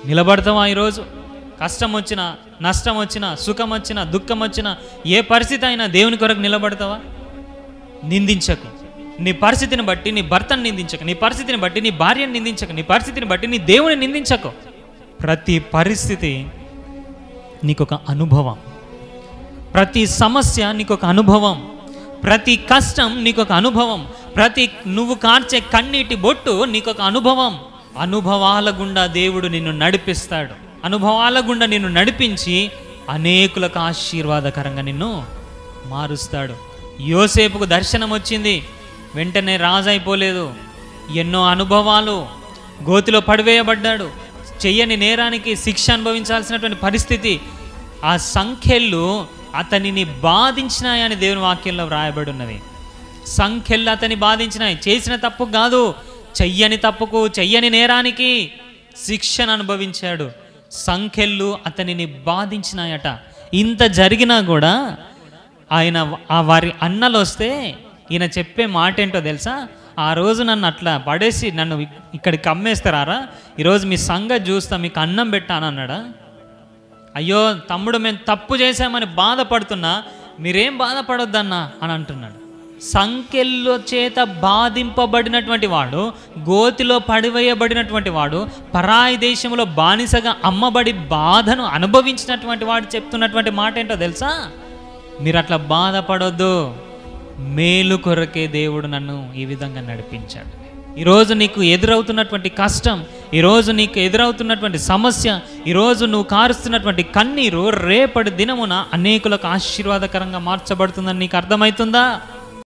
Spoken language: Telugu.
నిలబడతావా ఈరోజు కష్టం వచ్చినా నష్టం వచ్చినా సుఖం వచ్చినా దుఃఖం వచ్చినా ఏ పరిస్థితి అయినా దేవుని కొరకు నిలబడతావా నిందించకు నీ పరిస్థితిని బట్టి నీ భర్తను నిందించకు నీ పరిస్థితిని బట్టి నీ భార్యను నిందించకు నీ పరిస్థితిని బట్టి నీ దేవుని నిందించకు ప్రతి పరిస్థితి నీకొక అనుభవం ప్రతి సమస్య నీకొక అనుభవం ప్రతి కష్టం నీకొక అనుభవం ప్రతి నువ్వు కార్చే కన్నీటి బొట్టు నీకొక అనుభవం అనుభవాల గుండా దేవుడు నిన్ను నడిపిస్తాడు అనుభవాల గుండా నిన్ను నడిపించి అనేకులకు ఆశీర్వాదకరంగా నిన్ను మారుస్తాడు యోసేపుకు దర్శనం వచ్చింది వెంటనే రాజు అయిపోలేదు ఎన్నో అనుభవాలు గోతిలో పడివేయబడ్డాడు చెయ్యని నేరానికి శిక్ష అనుభవించాల్సినటువంటి పరిస్థితి ఆ సంఖ్యలు అతనిని బాధించినాయని దేవుని వాక్యంలో వ్రాయబడి ఉన్నది సంఖ్యలు అతని బాధించినాయి చేసిన తప్పు కాదు చెయ్యని తప్పుకు చెయ్యని నేరానికి శిక్షను అనుభవించాడు సంఖ్యలు అతనిని బాధించినాయట ఇంత జరిగినా కూడా ఆయన ఆ వారి అన్నలు వస్తే ఈయన చెప్పే మాట ఏంటో తెలుసా ఆ రోజు నన్ను అట్లా పడేసి నన్ను ఇక్- ఇక్కడికి అమ్మేస్తారా ఈరోజు మీ సంగతి చూస్తా మీకు అన్నం పెట్టానన్నాడా అయ్యో తమ్ముడు మేము తప్పు చేశామని బాధపడుతున్నా మీరేం బాధపడొద్దన్నా అని అంటున్నాడు సంఖ్యల్లో చేత బాధింపబడినటువంటి వాడు గోతిలో పడివేయబడినటువంటి వాడు పరాయి దేశంలో బానిసగా అమ్మబడి బాధను అనుభవించినటువంటి వాడు చెప్తున్నటువంటి మాట ఏంటో తెలుసా మీరు అట్లా బాధపడొద్దు మేలు కొరకే దేవుడు నన్ను ఈ విధంగా నడిపించాడు ఈరోజు నీకు ఎదురవుతున్నటువంటి కష్టం ఈరోజు నీకు ఎదురవుతున్నటువంటి సమస్య ఈరోజు నువ్వు కారుస్తున్నటువంటి కన్నీరు రేపటి దినమున అనేకులకు ఆశీర్వాదకరంగా మార్చబడుతుందని నీకు అర్థమవుతుందా